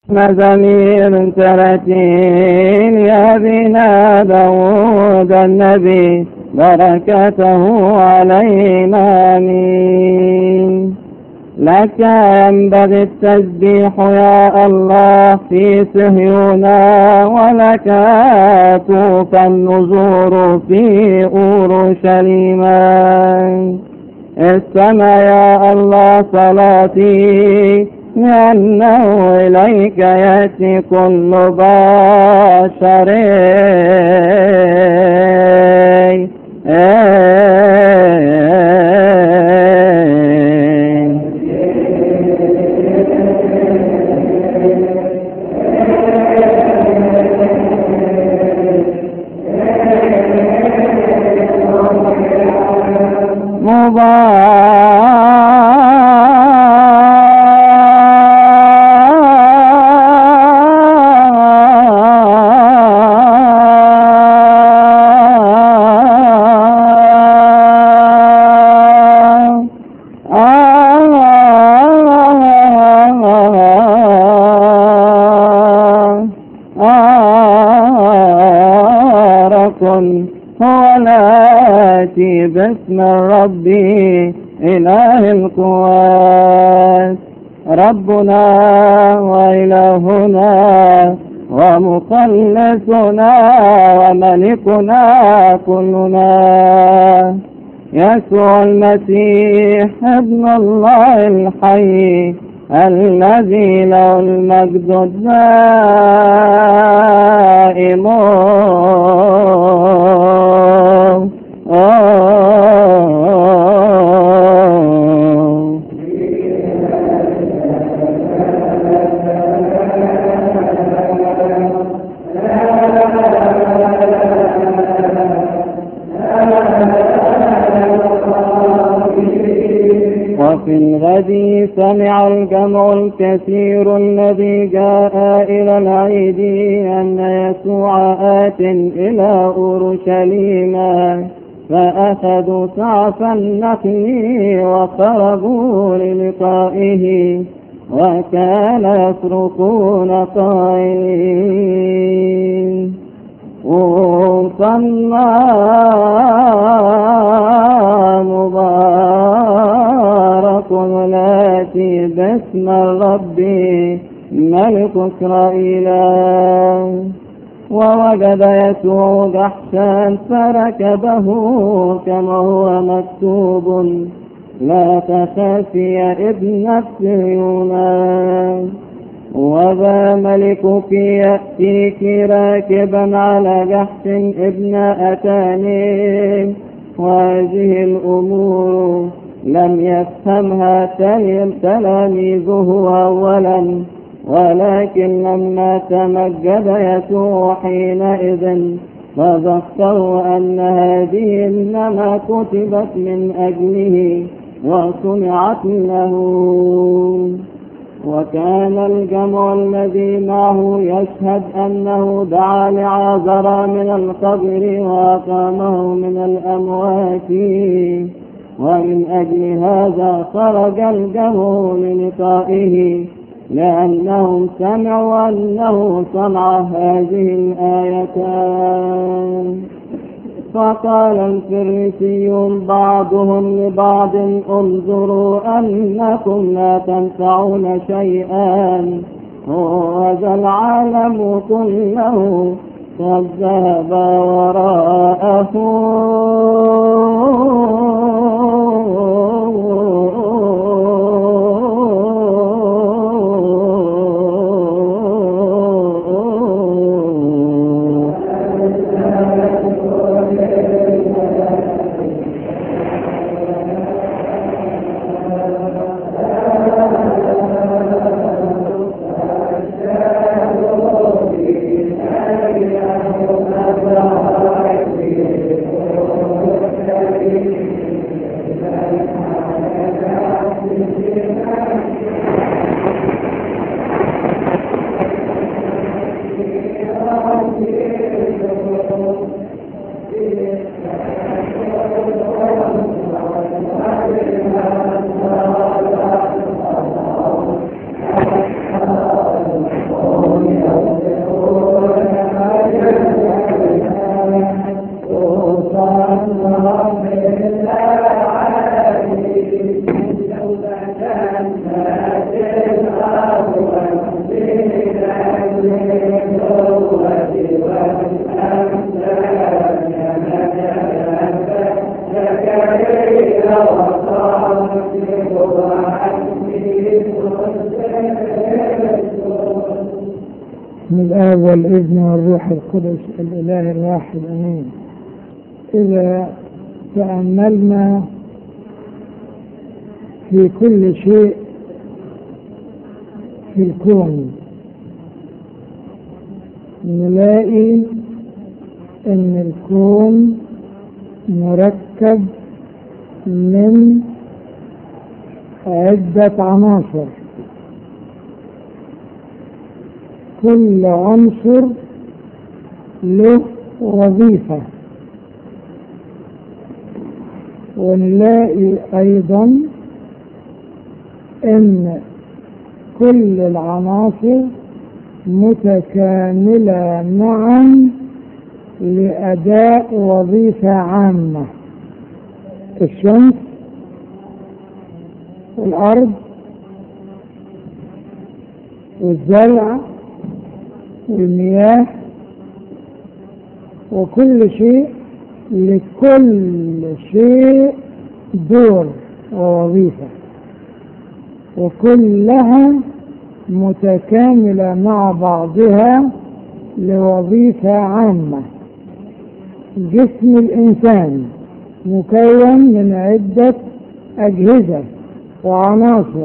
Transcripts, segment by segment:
زمير ترتيل يا بنا داود النبي بركته علينا آمين لك ينبغي التسبيح يا الله في صهيونا ولك توفى النزور في أورشليم استمع يا الله صلاتي لأنه إليك يأتي كل بشر هو الآتي باسم الرب إله القوات ربنا وإلهنا ومخلصنا وملكنا كلنا يسوع المسيح ابن الله الحي الذي له المجد الدائم وفي الغد سمع الجمع الكثير الذي جاء إلى العيد أن يسوع آت إلى أورشليم فأخذوا سعف النخل وخرجوا للقائه وكان يصرخون قائلين وصلى مبارك الآتي باسم الرب ملك إسرائيل ووجد يسوع جحشا فركبه كما هو مكتوب لا تخافي يا ابن الصهيونان وذا ملكك يأتيك راكبا على جحش ابن أتاني وهذه الأمور لم يفهمها تلاميذه أولا ولكن لما تمجد يسوع حينئذ فذكروا أن هذه إنما كتبت من أجله وصنعت له وكان الجمع الذي معه يشهد أنه دعا لعازر من القبر وأقامه من الأموات ومن أجل هذا خرج الجمع للقائه لأنهم سمعوا أنه صنع هذه الآيتان فقال الفريسيون بعضهم لبعض انظروا أنكم لا تنفعون شيئا وهذا العالم كله قد ذهب وراءه من الآب والابن والروح القدس الإله الواحد أمين إذا تأملنا في كل شيء في الكون نلاقي ان الكون مركب من عدة عناصر كل عنصر له وظيفة ونلاقي أيضا أن كل العناصر متكاملة معا لأداء وظيفة عامة الشمس والأرض والزرع والمياه وكل شيء لكل شيء دور ووظيفة وكلها متكاملة مع بعضها لوظيفة عامة جسم الإنسان مكون من عدة أجهزة وعناصر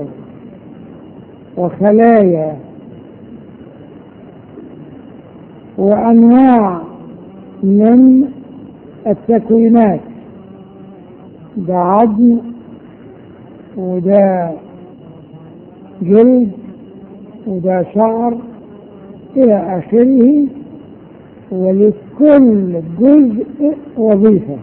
وخلايا وأنواع من التكوينات ده عظم وده جلد وده شعر إلى آخره ولكل جزء وظيفة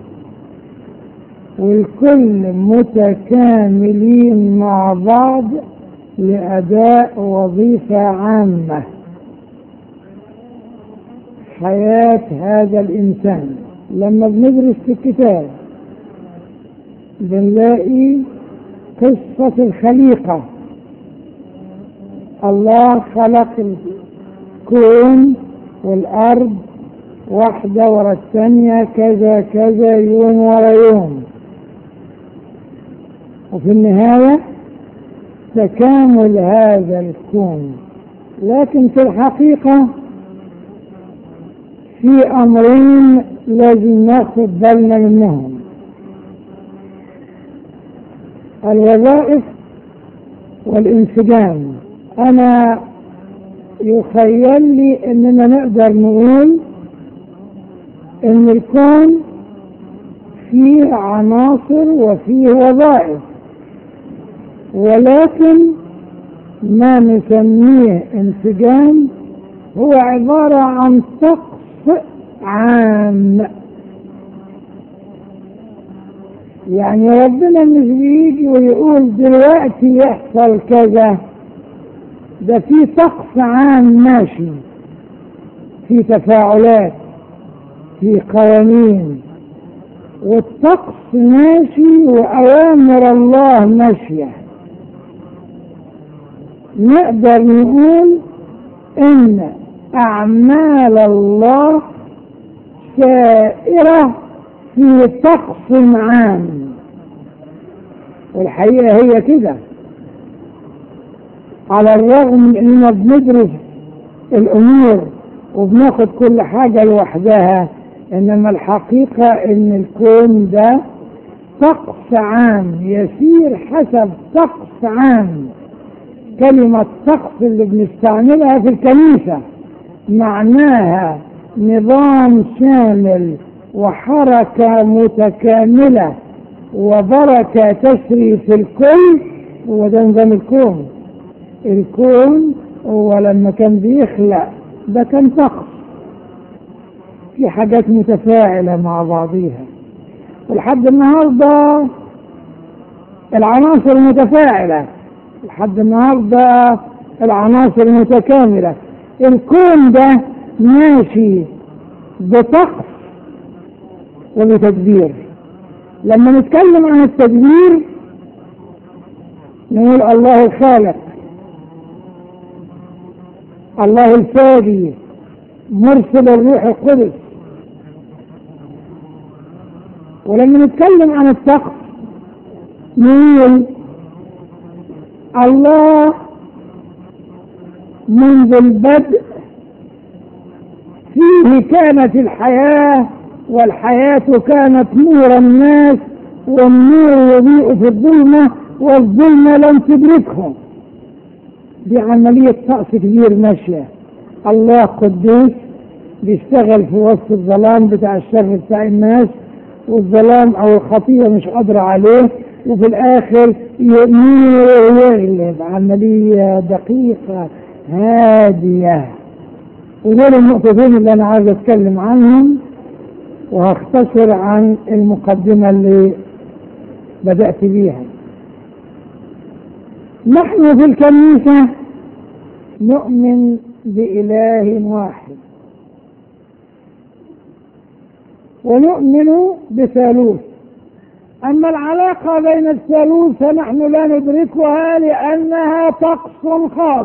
والكل متكاملين مع بعض لأداء وظيفة عامة حياة هذا الإنسان لما بندرس في الكتاب بنلاقي قصة الخليقة الله خلق الكون والأرض واحدة ورا الثانية كذا كذا يوم ورا يوم وفي النهاية تكامل هذا الكون لكن في الحقيقة في أمرين لازم ناخد بالنا منهم الوظائف والانسجام أنا يخيل لي إننا نقدر نقول إن الكون فيه عناصر وفيه وظائف ولكن ما نسميه انسجام هو عبارة عن طقس عام يعني ربنا مش بيجي ويقول دلوقتي يحصل كذا ده في طقس عام ماشي في تفاعلات في قوانين والطقس ماشي وأوامر الله ماشية نقدر نقول إن أعمال الله سائرة في طقس عام والحقيقة هي كده على الرغم من اننا بندرس الامور وبناخد كل حاجة لوحدها انما الحقيقة ان الكون ده طقس عام يسير حسب طقس عام كلمة طقس اللي بنستعملها في الكنيسة معناها نظام شامل وحركة متكاملة وبركة تسري في الكل وده نظام الكون الكون هو لما كان بيخلق ده كان طقس في حاجات متفاعلة مع بعضيها ولحد النهاردة العناصر متفاعلة لحد النهاردة العناصر متكاملة الكون ده ماشي بطقس وبتدبير لما نتكلم عن التدبير نقول الله الخالق الله الفادي مرسل الروح القدس ولما نتكلم عن الطقس نقول الله منذ البدء فيه كانت الحياة والحياة كانت نور الناس والنور يضيء في الظلمة والظلمة لم تدركه دي عملية طقس كبير ماشية الله قدوس بيشتغل في وسط الظلام بتاع الشر بتاع الناس والظلام او الخطية مش قادرة عليه وفي الاخر ينير ويغلب عملية دقيقة هادية ودول النقطتين اللي انا عايز اتكلم عنهم وهختصر عن المقدمة اللي بدأت بيها نحن في الكنيسة نؤمن بإله واحد ونؤمن بثالوث أما العلاقة بين الثالوث فنحن لا ندركها لأنها طقس خاص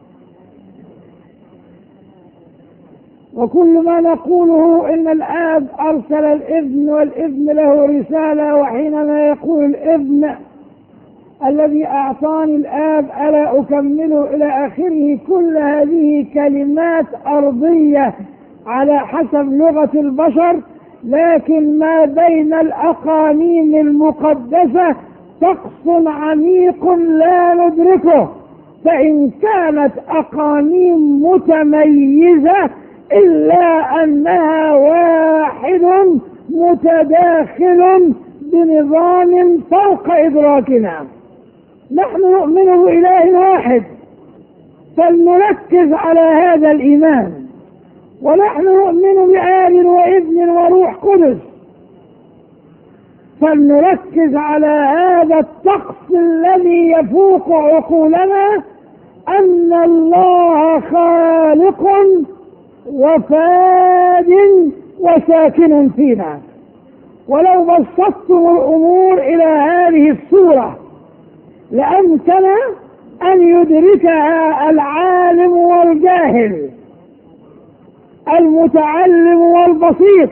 وكل ما نقوله إن الآب أرسل الابن والابن له رسالة وحينما يقول الابن الذي أعطاني الآب ألا أكمله إلى آخره كل هذه كلمات أرضية على حسب لغة البشر لكن ما بين الأقانيم المقدسة طقس عميق لا ندركه فإن كانت أقانيم متميزة إلا أنها واحد متداخل بنظام فوق إدراكنا نحن نؤمن بإله واحد فلنركز على هذا الإيمان ونحن نؤمن بآل وابن وروح قدس فلنركز على هذا الطقس الذي يفوق عقولنا أن الله خالق وفاد وساكن فينا ولو بسطتم الأمور إلى هذه الصورة لأمكن أن يدركها العالم والجاهل المتعلم والبسيط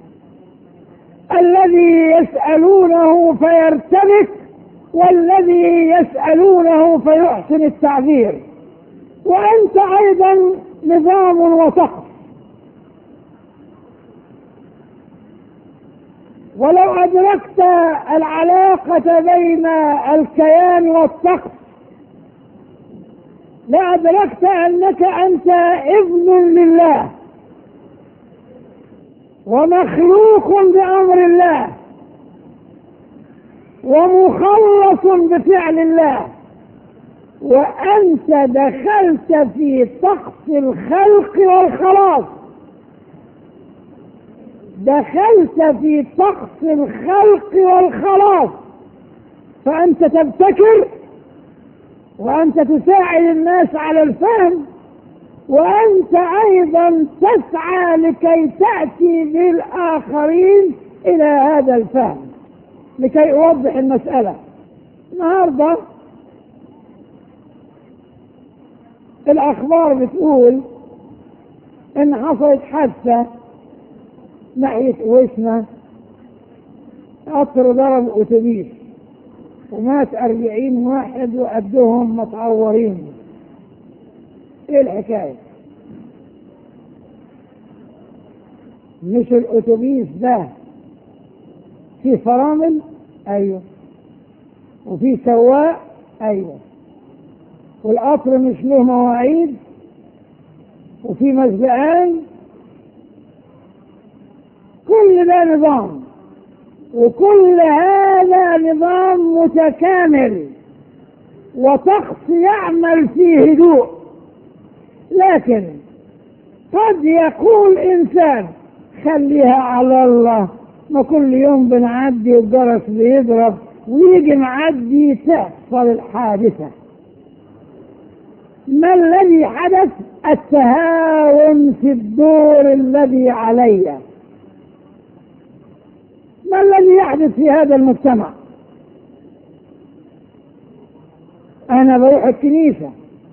الذي يسألونه فيرتبك والذي يسألونه فيحسن التعبير وأنت أيضا نظام وطقس ولو أدركت العلاقة بين الكيان والطقس لأدركت أنك أنت ابن لله ومخلوق بأمر الله ومخلص بفعل الله وأنت دخلت في طقس الخلق والخلاص دخلت في طقس الخلق والخلاص فأنت تبتكر وأنت تساعد الناس على الفهم وأنت أيضا تسعى لكي تأتي بالآخرين إلى هذا الفهم لكي أوضح المسألة النهارده الأخبار بتقول إن حصلت حادثة ناحية وسنا قطر ضرب أتوبيس ومات أربعين واحد وقدهم متعورين إيه الحكاية؟ مش الأتوبيس ده في فرامل؟ أيوه وفي سواق؟ أيوه والقطر مش له مواعيد وفي مسبقان كل ده نظام وكل هذا نظام متكامل وطقس يعمل فيه هدوء لكن قد يقول انسان خليها على الله ما كل يوم بنعدي والجرس بيضرب ويجي معدي تحصل الحادثه ما الذي حدث التهاون في الدور الذي علي ما الذي يحدث في هذا المجتمع انا بروح الكنيسة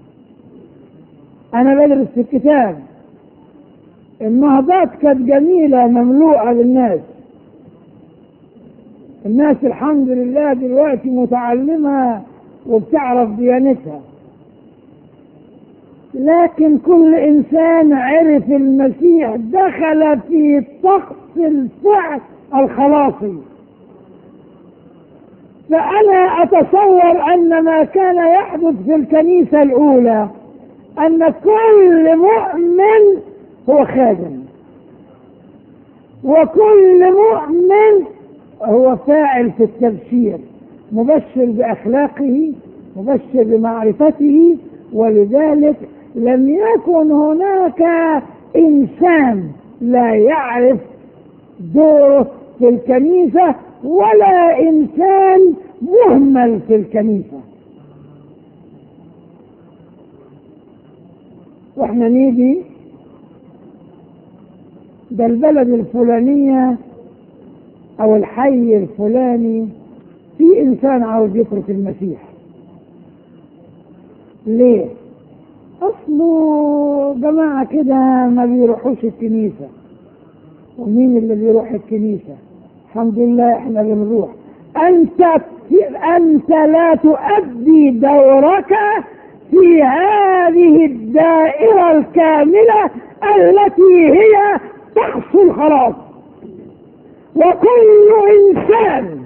انا بدرس في الكتاب النهضات كانت جميلة مملوءة بالناس الناس الحمد لله دلوقتي متعلمة وبتعرف ديانتها لكن كل انسان عرف المسيح دخل في طقس الفعل الخلاصي فانا اتصور ان ما كان يحدث في الكنيسه الاولى ان كل مؤمن هو خادم وكل مؤمن هو فاعل في التبشير مبشر باخلاقه مبشر بمعرفته ولذلك لم يكن هناك انسان لا يعرف دوره في الكنيسه ولا انسان مهمل في الكنيسه واحنا نيجي ده البلد الفلانيه او الحي الفلاني في انسان عاوز يترك المسيح ليه اصله جماعه كده ما بيروحوش الكنيسه ومين اللي بيروح الكنيسه الحمد لله احنا بنروح انت انت لا تؤدي دورك في هذه الدائره الكامله التي هي تحصل خلاص وكل انسان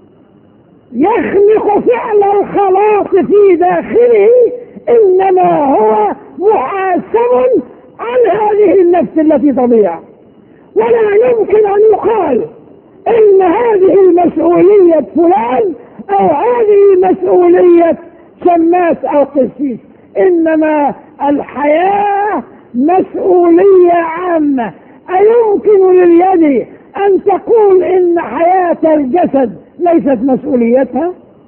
يخلق فعل الخلاص في داخله انما هو محاسب عن هذه النفس التي تضيع ولا يمكن ان يقال ان هذه المسؤولية فلان او هذه مسؤولية شماس او قسيس انما الحياة مسؤولية عامة ايمكن لليد ان تقول ان حياة الجسد ليست مسؤوليتها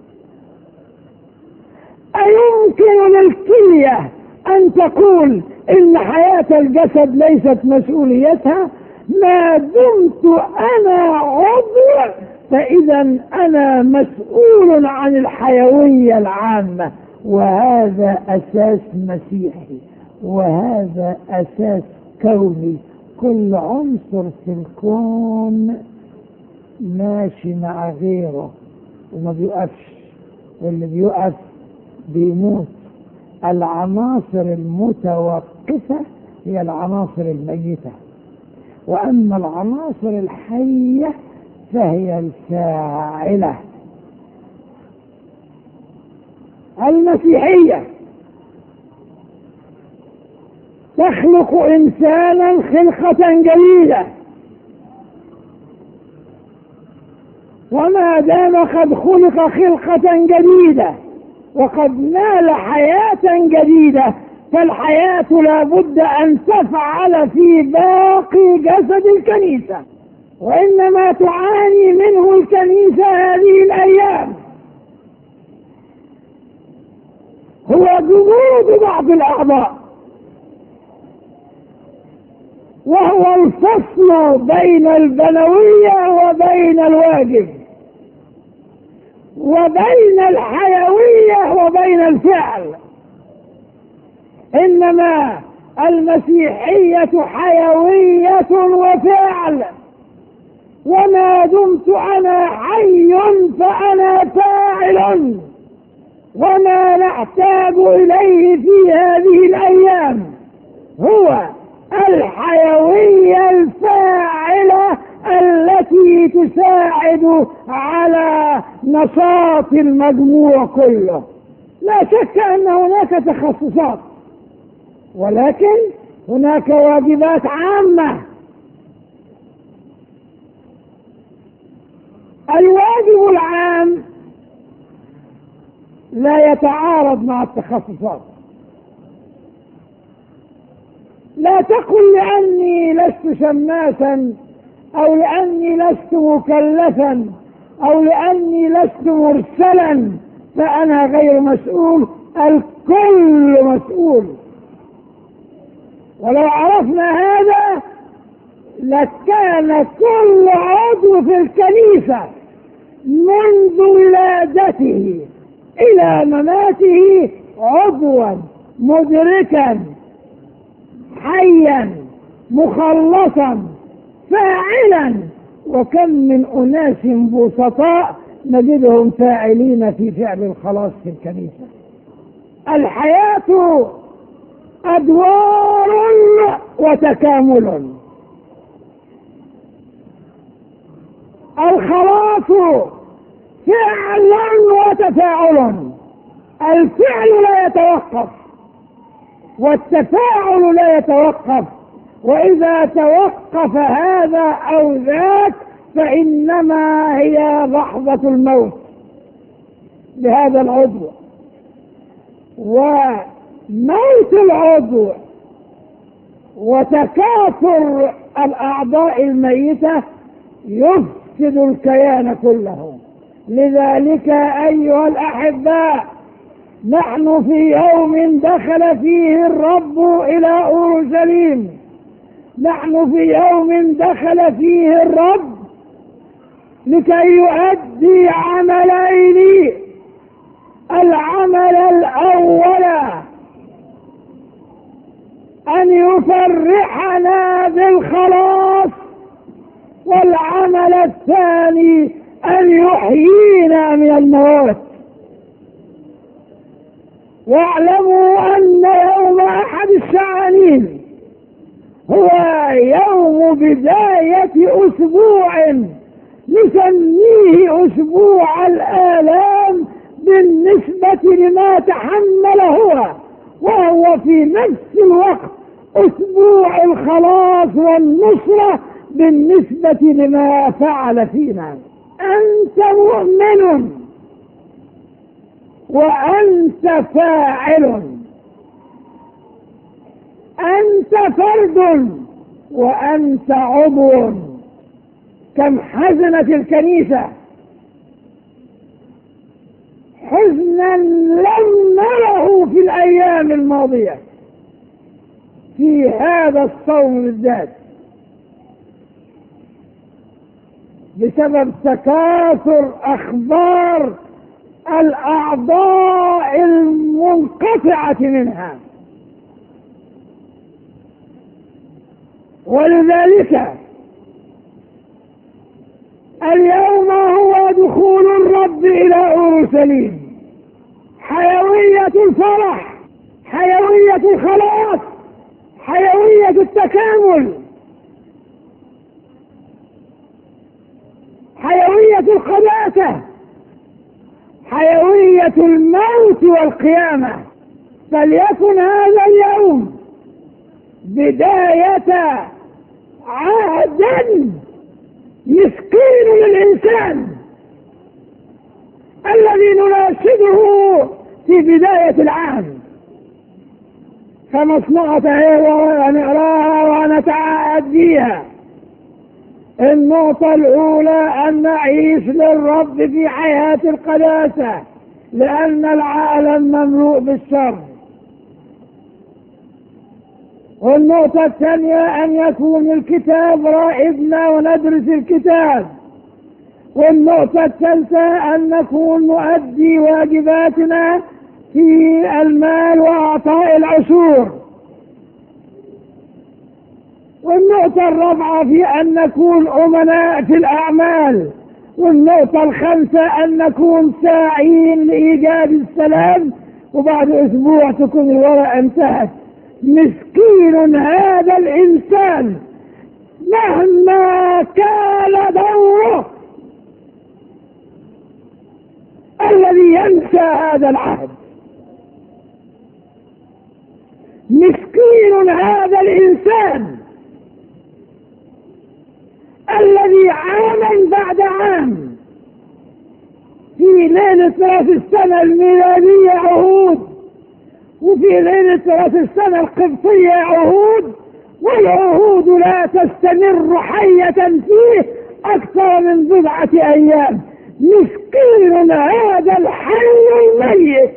أيمكن للكلية أن تقول إن حياة الجسد ليست مسؤوليتها ما دمت أنا عضو فإذا أنا مسؤول عن الحيوية العامة وهذا أساس مسيحي وهذا أساس كوني كل عنصر في الكون ماشي مع غيره وما بيقفش واللي بيقف بيموت العناصر المتوقفة هي العناصر الميتة وأما العناصر الحية فهي الفاعلة المسيحية تخلق إنسانا خلقة جديدة وما دام قد خلق خلقة جديدة وقد نال حياة جديدة فالحياة لا بد أن تفعل في باقي جسد الكنيسة وإنما تعاني منه الكنيسة هذه الأيام هو جمود بعض الأعضاء وهو الفصل بين البنوية وبين الواجب وبين الحيوية وبين الفعل إنما المسيحية حيوية وفعل وما دمت أنا حي فأنا فاعل وما نحتاج إليه في هذه الأيام هو الحيوية الفاعلة التي تساعد على نشاط المجموع كله لا شك ان هناك تخصصات ولكن هناك واجبات عامه الواجب العام لا يتعارض مع التخصصات لا تقل لاني لست شماسا او لاني لست مكلفا او لاني لست مرسلا فانا غير مسؤول الكل مسؤول ولو عرفنا هذا لكان كل عضو في الكنيسة منذ ولادته إلى مماته عضوا مدركا حيا مخلصا فاعلا وكم من أناس بسطاء نجدهم فاعلين في فعل الخلاص في الكنيسة الحياة أدوار وتكامل الخلاص فعل وتفاعل الفعل لا يتوقف والتفاعل لا يتوقف وإذا توقف هذا أو ذاك فإنما هي لحظة الموت لهذا العضو وموت العضو وتكاثر الأعضاء الميتة يفسد الكيان كله لذلك أيها الأحباء نحن في يوم دخل فيه الرب إلى أورشليم نحن في يوم دخل فيه الرب لكي يؤدي عملين العمل الأول أن يفرحنا بالخلاص والعمل الثاني أن يحيينا من الموت واعلموا أن يوم أحد الشعانين هو يوم بداية أسبوع نسميه أسبوع الآلام بالنسبة لما تحمل هو وهو في نفس الوقت أسبوع الخلاص والنصرة بالنسبة لما فعل فينا أنت مؤمن وأنت فاعل أنت فرد وأنت عضو كم حزنت الكنيسة حزنا لم نره في الأيام الماضية في هذا الصوم بالذات بسبب تكاثر أخبار الأعضاء المنقطعة منها ولذلك اليوم هو دخول الرب إلى أورشليم حيوية الفرح حيوية الخلاص حيوية التكامل حيوية القداسة حيوية الموت والقيامة فليكن هذا اليوم بداية عهد مسكين للإنسان الذي نناشده في بداية العام فمصنعة ونقراها ونتعهد بها النقطة الأولى أن نعيش للرب في حياة القداسة لأن العالم مملوء بالشر والنقطة الثانية أن يكون الكتاب رائدنا وندرس الكتاب والنقطة الثالثة أن نكون نؤدي واجباتنا في المال وأعطاء العشور والنقطة الرابعة في أن نكون أمناء في الأعمال والنقطة الخامسة أن نكون ساعين لإيجاد السلام وبعد أسبوع تكون الورقة انتهت مسكين هذا الإنسان مهما كان دوره الذي ينسى هذا العهد مسكين هذا الإنسان الذي عاما بعد عام في ليلة راس السنة الميلادية عهود وفي ليلة راس السنة القبطية عهود والعهود لا تستمر حية فيه أكثر من بضعة أيام مسكين هذا الحي الميت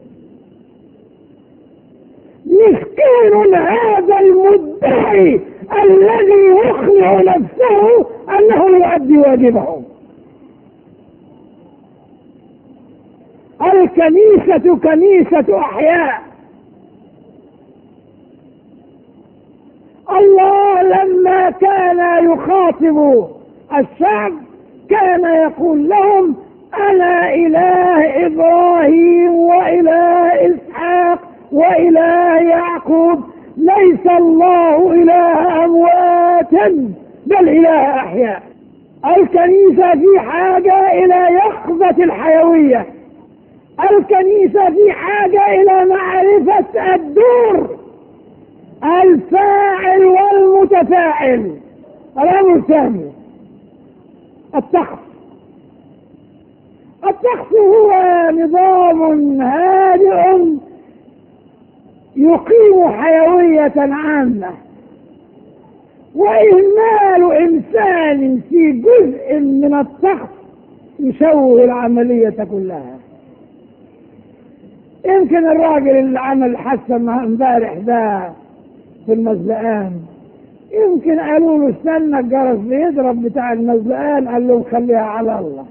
مسكين هذا المدعي الذي يقنع نفسه انه يؤدي واجبه الكنيسة كنيسة أحياء الله لما كان يخاطب الشعب كان يقول لهم أنا إله إبراهيم وإله إسحاق وإله يعقوب ليس الله إله أمواتا بل إله أحياء الكنيسة في حاجة إلى يقظة الحيوية الكنيسة في حاجة إلى معرفة الدور الفاعل والمتفاعل الأمر الثاني التخص التخص هو نظام هادئ يقيم حيوية عامة وإهمال إنسان في جزء من التخص يشوه العملية كلها يمكن الراجل اللي عمل حسن امبارح ده في المزلقان يمكن قالوا له استنى الجرس بيضرب بتاع المزلقان قال لهم خليها على الله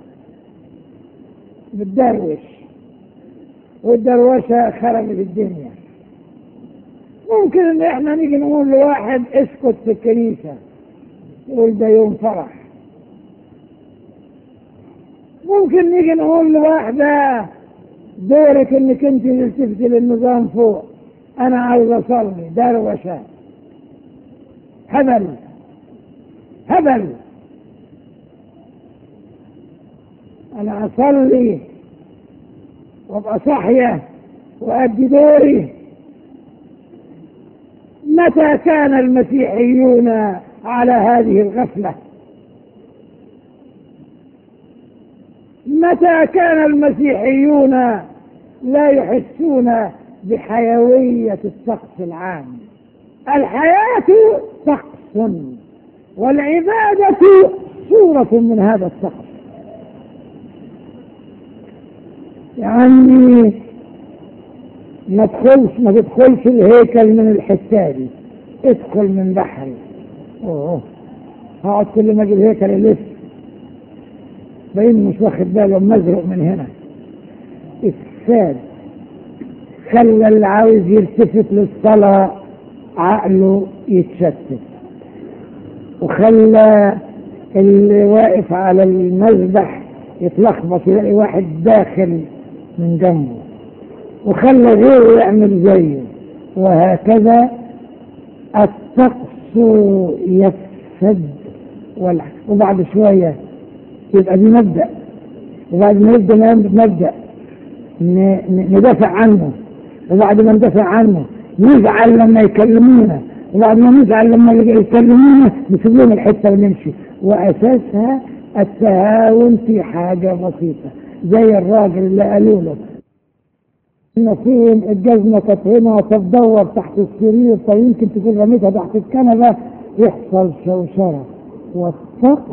بتدروش والدروشة خربت الدنيا ممكن ان احنا نيجي نقول لواحد اسكت في الكنيسة يقول ده يوم فرح ممكن نيجي نقول لواحدة دورك انك انت تلتفتي للنظام فوق انا عاوز اصلي دروشة هبل هبل انا اصلي وابقى صاحية وادي دوري متى كان المسيحيون على هذه الغفلة متى كان المسيحيون لا يحسون بحيوية الطقس العام الحياة طقس والعبادة صورة من هذا الطقس يعني ما تدخلش ما تدخلش الهيكل من الحسابي ادخل من بحري اوه هقعد كل ما اجي الهيكل الف باين مش واخد باله مزرق من هنا افساد خلى اللي عاوز يلتفت للصلاة عقله يتشتت وخلى اللي واقف على المذبح يتلخبط يلاقي واحد داخل من جنبه وخلى غيره يعمل زيه وهكذا الطقس يفسد وبعد شوية يبقى دي مبدأ وبعد ما يبدأ مبدأ ندافع عنه وبعد ما ندافع عنه نزعل لما يكلمونا وبعد ما نزعل لما يكلمونا نسيب لهم الحتة ونمشي وأساسها التهاون في حاجة بسيطة زي الراجل اللي قالوا له ان فين الجزمة كانت هنا تدور تحت السرير فيمكن تكون رميتها تحت الكنبة يحصل شوشرة والطقس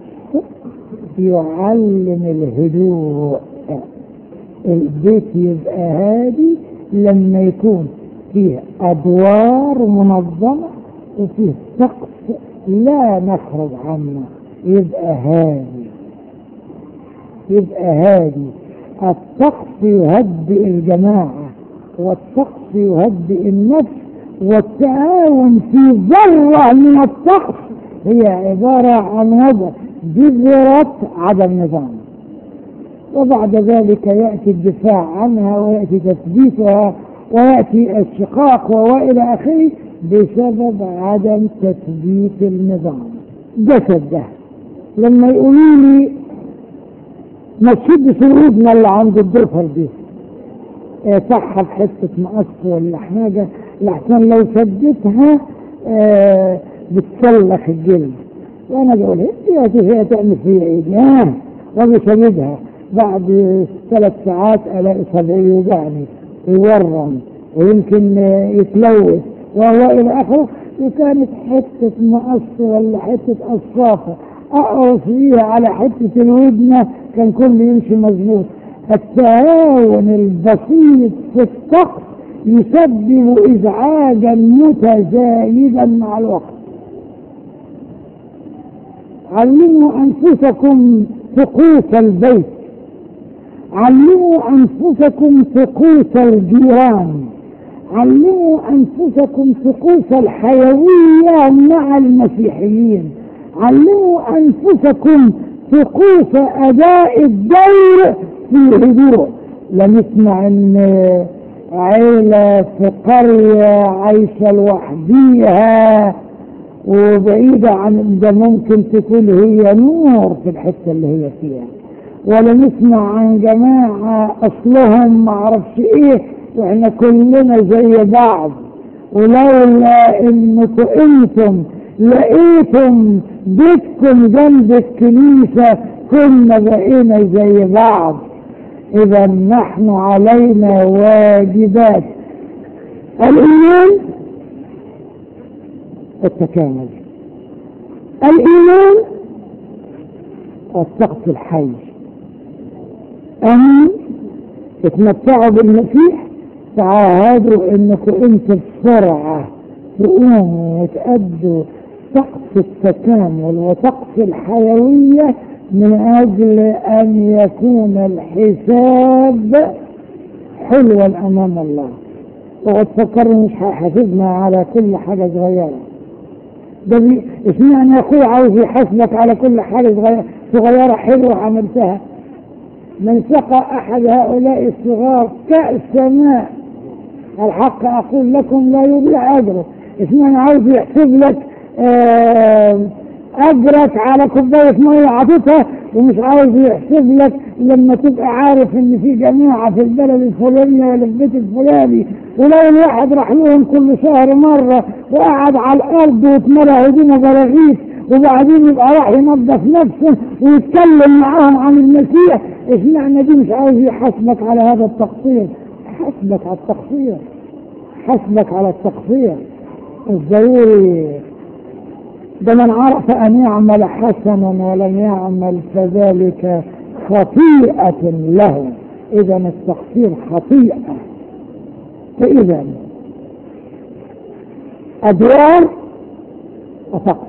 يعلم الهدوء البيت يبقى هادي لما يكون فيه أدوار منظمة وفيه طقس لا نخرج عنه يبقى هادي يبقى هادي الطقس يهدئ الجماعة والطقس يهدئ النفس والتعاون في ذرة من الطقس هي عبارة عن هذا بذرة عدم نظام وبعد ذلك يأتي الدفاع عنها ويأتي تثبيتها ويأتي الشقاق وإلى آخره بسبب عدم تثبيت النظام جسد ده لما يقولوا لي ما تشدش الودن اللي عند الضفر دي اه صح بحتة مقص ولا حاجة لحسن لو شدتها اه بتسلخ الجلد وانا بقول انت هي تعمل فيها ايه اه وبشددها بعد ثلاث ساعات الاقي صدعي يوجعني يورم ويمكن يتلوث وهو الى اخره وكانت حتة مقص ولا حتة قصافة اقرص فيها على حتة الودنة كان كله يمشي مظبوط التعاون البسيط في الطقس يسبب ازعاجا متزايدا مع الوقت علموا انفسكم طقوس البيت علموا انفسكم طقوس الجيران علموا انفسكم طقوس الحيويه مع المسيحيين علموا انفسكم طقوس اداء الدور في هدوء لا نسمع ان عيلة في قرية عايشة لوحديها وبعيدة عن ده ممكن تكون هي نور في الحتة اللي هي فيها ولا نسمع عن جماعة أصلهم معرفش إيه وإحنا كلنا زي بعض ولولا إنكم أنتم لقيتم بيتكم جنب الكنيسة كنا بقينا زي بعض إذا نحن علينا واجبات الإيمان التكامل الإيمان والسقف الحي أن تتمتعوا بالمسيح تعاهدوا انكم انتوا بسرعة تقوموا وتأدوا طقس التكامل وطقس الحيوية من أجل أن يكون الحساب حلوا أمام الله وقد فكروا مش هيحاسبنا على كل حاجة صغيرة ده بي... اشمعنى اخوي عاوز يحاسبك على كل حاجة صغيرة صغيرة حلوة عملتها من سقى أحد هؤلاء الصغار كأس ماء الحق أقول لكم لا يضيع أجره اشمعنى عاوز يحسب لك آه أجرك على كوباية مية عطيتها ومش عاوز يحسب لك لما تبقى عارف إن في جماعة في البلد الفلانية ولا في البيت الفلاني ولو الواحد راح لهم كل شهر مرة وقعد على الأرض واتملى هدومه براغيث وبعدين يبقى راح ينظف نفسه ويتكلم معاهم عن المسيح اشمعنى دي مش عاوز يحاسبك على هذا التقصير حاسبك على التقصير حاسبك على التقصير الضروري ده من عرف أن يعمل حسنا ولم يعمل فذلك خطيئة له إذا التقصير خطيئة فإذا أدوار وطقس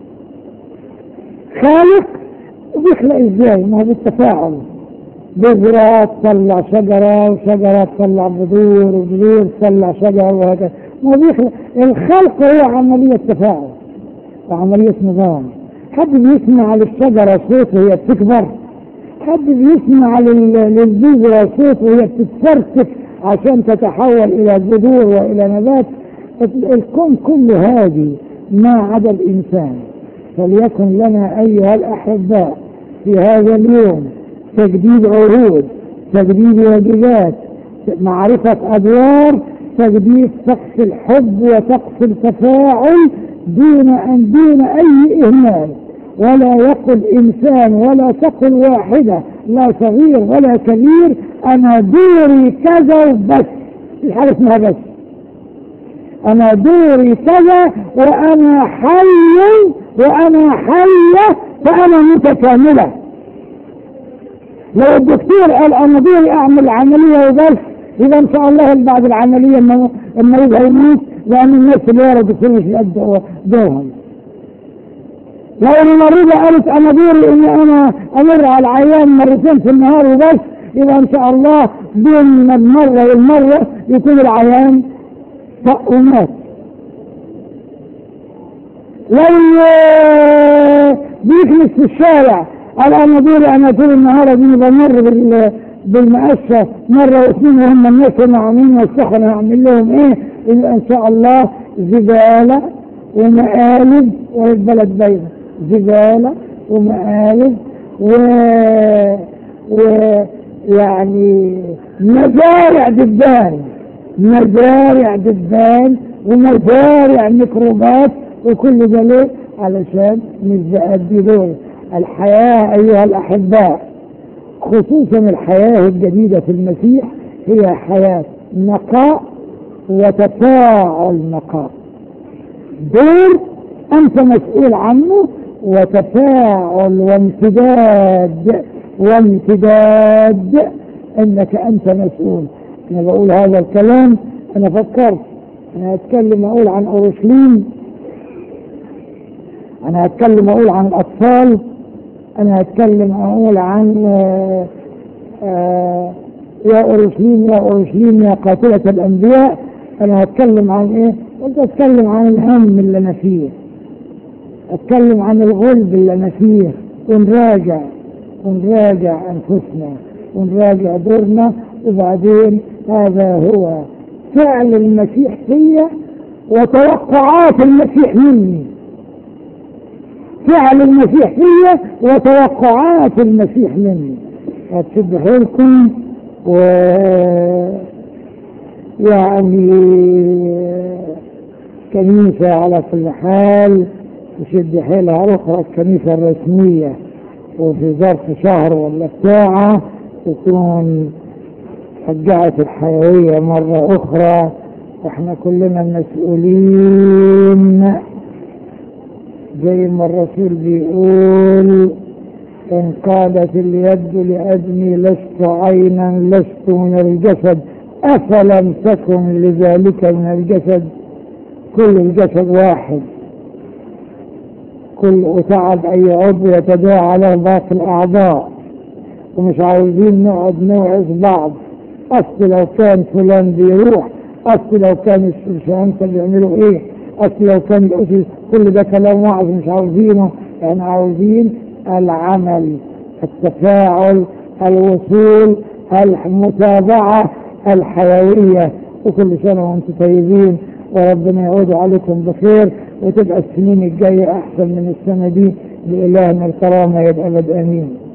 خالق بيخلق ازاي ما هو بالتفاعل بذرة تطلع شجرة وشجرة تطلع بذور وبذور تطلع شجرة وهكذا ما هو بيخلق الخلق هو عملية تفاعل وعملية نظام حد بيسمع للشجرة صوت وهي بتكبر حد بيسمع للبذرة صوت وهي بتتفرتك عشان تتحول إلى جذور وإلى نبات الكون كله هادي ما عدا الإنسان فليكن لنا أيها الأحباء في هذا اليوم تجديد عهود تجديد واجبات معرفة أدوار تجديد طقس الحب وطقس التفاعل دون أن دون أي إهمال ولا يقل إنسان ولا تقل واحدة لا صغير ولا كبير أنا دوري كذا وبس في حاجة اسمها بس أنا دوري كذا وأنا حي وأنا حية فأنا متكاملة لو الدكتور قال أنا دوري أعمل عملية وبس إذا إن شاء الله بعد العملية المريض هيموت لأن الناس اللي ورا الدكتور مش قد دورهم لو المريضة قالت أنا دوري إني أنا أمر على العيان مرتين في النهار وبس يبقى إن شاء الله بين المرة والمرة يكون العيان طق ومات لو بيكنس في الشارع قال انا دوري انا طول النهار دي بمر بال بالمقشة مرة واثنين وهم الناس ناعمين والسخنة هعمل لهم ايه إلا ان شاء الله زبالة ومقالب والبلد بيضة زبالة ومقالب و ويعني مزارع دبان مزارع دبان ومزارع ميكروبات وكل ده ليه علشان مش بأدي دور الحياة أيها الأحباء خصوصا الحياة الجديدة في المسيح هي حياة نقاء وتفاعل نقاء دور أنت مسؤول عنه وتفاعل وامتداد وامتداد انك انت مسؤول انا بقول هذا الكلام انا فكرت انا هتكلم اقول عن اورشليم انا هتكلم اقول عن الاطفال انا هتكلم اقول عن آآ آآ يا اورشليم يا اورشليم يا قاتلة الانبياء انا هتكلم عن ايه قلت اتكلم عن الهم اللي انا فيه اتكلم عن الغلب اللي انا فيه ونراجع ونراجع انفسنا ونراجع دورنا وبعدين هذا هو فعل المسيح فيا وتوقعات المسيح مني فعل المسيح فيا وتوقعات المسيح مني هتشد حيلكم و يعني كنيسة على كل حال تشد حيلها أخرى الكنيسة الرسمية وفي ظرف شهر ولا ساعة تكون رجعت الحيوية مرة أخرى واحنا كلنا مسؤولين زي ما الرسول بيقول إن قالت اليد لأدمي لست عينا لست من الجسد أفلم تكن لذلك من الجسد كل الجسد واحد كل وتعب أي عضو يتداعى له باقي الأعضاء ومش عاوزين نقعد نوعظ بعض أصل لو كان فلان بيروح أصل لو كان الشمسة بيعملوا إيه أصل لو كان الأسس كل ده كلام وعظ مش عاوزينه يعني عاوزين العمل التفاعل الوصول المتابعة الحيوية وكل سنة وانتم طيبين وربنا يعود عليكم بخير وتبقى السنين الجاية أحسن من السنة دي لإلهنا الكرامة يبقى أبد آمين